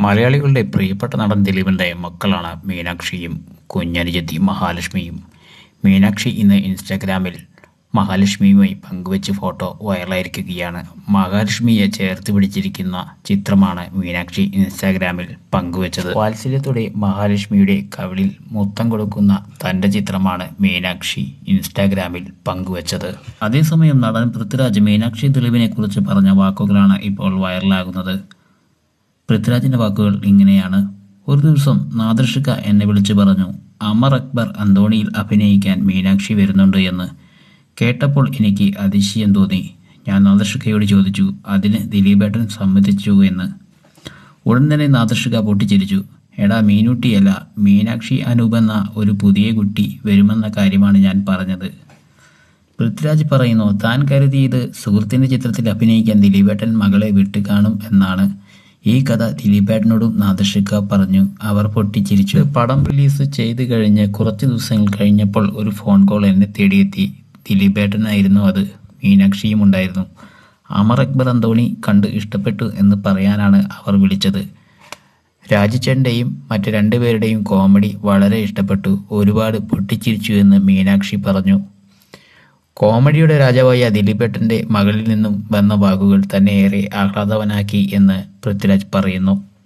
മലയാളികളുടെ പ്രിയപ്പെട്ട നടൻ ദിലീപിൻ്റെ മക്കളാണ് മീനാക്ഷിയും കുഞ്ഞനുജത്തി മഹാലക്ഷ്മിയും മീനാക്ഷി ഇന്ന് ഇൻസ്റ്റാഗ്രാമിൽ മഹാലക്ഷ്മിയുമായി പങ്കുവച്ച ഫോട്ടോ വൈറലായിരിക്കുകയാണ് മഹാലക്ഷ്മിയെ ചേർത്ത് പിടിച്ചിരിക്കുന്ന ചിത്രമാണ് മീനാക്ഷി ഇൻസ്റ്റാഗ്രാമിൽ പങ്കുവച്ചത് വാത്സല്യത്തോടെ മഹാലക്ഷ്മിയുടെ കവിളിൽ മുത്തം കൊടുക്കുന്ന തൻ്റെ ചിത്രമാണ് മീനാക്ഷി ഇൻസ്റ്റാഗ്രാമിൽ പങ്കുവച്ചത് അതേസമയം നടൻ പൃഥ്വിരാജ് മീനാക്ഷി ദിലീപിനെ കുറിച്ച് പറഞ്ഞ വാക്കുകളാണ് ഇപ്പോൾ വൈറലാകുന്നത് പൃഥ്വിരാജിന്റെ വാക്കുകൾ ഇങ്ങനെയാണ് ഒരു ദിവസം നാദർഷിക എന്നെ വിളിച്ചു പറഞ്ഞു അമർ അക്ബർ അന്തോണിയിൽ അഭിനയിക്കാൻ മീനാക്ഷി വരുന്നുണ്ട് എന്ന് കേട്ടപ്പോൾ എനിക്ക് അതിശയം തോന്നി ഞാൻ നാദർഷികയോട് ചോദിച്ചു അതിന് ദിലീപേട്ടൻ സമ്മതിച്ചു എന്ന് ഉടൻ തന്നെ നാദർഷിക പൊട്ടിച്ചിരിച്ചു എടാ മീനുട്ടിയല്ല മീനാക്ഷി അനൂപ് എന്ന ഒരു പുതിയ കുട്ടി വരുമെന്ന കാര്യമാണ് ഞാൻ പറഞ്ഞത് പൃഥ്വിരാജ് പറയുന്നു താൻ കരുതിയത് സുഹൃത്തിന്റെ ചിത്രത്തിൽ അഭിനയിക്കാൻ ദിലീപേട്ടൻ മകളെ വിട്ടു കാണും എന്നാണ് ഈ കഥ ദിലീപേട്ടനോടും നാദർഷിക പറഞ്ഞു അവർ പൊട്ടിച്ചിരിച്ചു പടം റിലീസ് ചെയ്ത് കഴിഞ്ഞ് കുറച്ച് ദിവസങ്ങൾ കഴിഞ്ഞപ്പോൾ ഒരു ഫോൺ കോൾ എന്നെ തേടിയെത്തി ദിലീപേട്ടനായിരുന്നു അത് മീനാക്ഷിയും ഉണ്ടായിരുന്നു അമർ അക്ബർ അന്തോണി കണ്ട് ഇഷ്ടപ്പെട്ടു എന്ന് പറയാനാണ് അവർ വിളിച്ചത് രാജുചേട്ടൻ്റെയും മറ്റ് രണ്ടുപേരുടെയും കോമഡി വളരെ ഇഷ്ടപ്പെട്ടു ഒരുപാട് പൊട്ടിച്ചിരിച്ചു എന്ന് മീനാക്ഷി പറഞ്ഞു കോമഡിയുടെ രാജാവായ ദിലീപേട്ടൻ്റെ മകളിൽ നിന്നും വന്ന വാക്കുകൾ തന്നെ ഏറെ ആഹ്ലാദവനാക്കി എന്ന് പൃഥ്വിരാജ് പറയുന്നു